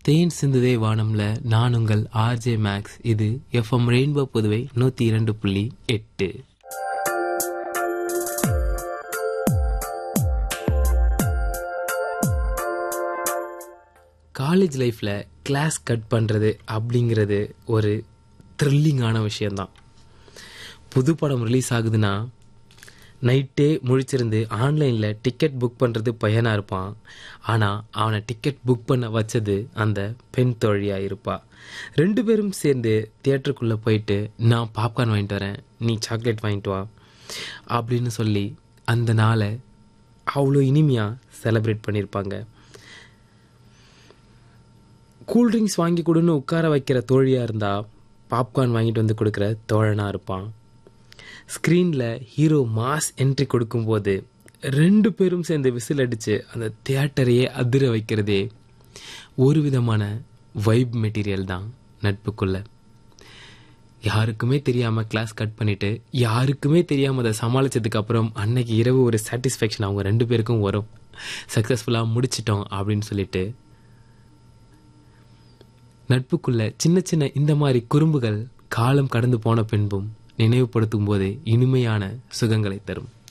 தேன் சிந்துதே வானம்ல நான் உங்கள் ஆர்ஜே மேக்ஸ் இது எஃப்எம் ரெயின்போ புதுவை நூத்தி இரண்டு புள்ளி எட்டு காலேஜ் லைஃப்ல கிளாஸ் கட் பண்றது அப்படிங்கிறது ஒரு த்ரில்லிங்கான விஷயம்தான் புது படம் ரிலீஸ் ஆகுதுன்னா நைட்டே முழிச்சிருந்து ஆன்லைனில் டிக்கெட் புக் பண்ணுறது பையனாக இருப்பான் ஆனால் அவனை டிக்கெட் புக் பண்ண வச்சது அந்த பெண் தோழியாக இருப்பா ரெண்டு பேரும் சேர்ந்து தியேட்டருக்குள்ளே போயிட்டு நான் பாப்கார்ன் வாங்கிட்டு வரேன் நீ சாக்லேட் வாங்கிட்டு வா அப்படின்னு சொல்லி அந்த நாளை அவ்வளோ இனிமையாக செலிப்ரேட் பண்ணியிருப்பாங்க கூல்ட்ரிங்க்ஸ் வாங்கி கொடுன்னு உட்கார வைக்கிற தோழியாக இருந்தால் பாப்கார்ன் வாங்கிட்டு வந்து கொடுக்குற தோழனாக இருப்பான் ஸ்க்ரீனில் ஹீரோ மாஸ் என்ட்ரி கொடுக்கும்போது ரெண்டு பேரும் சேர்ந்து விசில் அடித்து அந்த தியேட்டரையே அதிர வைக்கிறதே ஒரு விதமான வைப் மெட்டீரியல் தான் நட்புக்குள்ள யாருக்குமே தெரியாமல் கிளாஸ் கட் பண்ணிவிட்டு யாருக்குமே தெரியாமல் அதை சமாளித்ததுக்கு அப்புறம் அன்னைக்கு இரவு ஒரு சாட்டிஸ்ஃபேக்ஷன் அவங்க ரெண்டு பேருக்கும் வரும் சக்ஸஸ்ஃபுல்லாக முடிச்சிட்டோம் அப்படின்னு சொல்லிட்டு நட்புக்குள்ள சின்ன சின்ன இந்த மாதிரி குறும்புகள் காலம் கடந்து போன பின்பும் நினைவுபடுத்தும் போதே இனிமையான சுகங்களை தரும்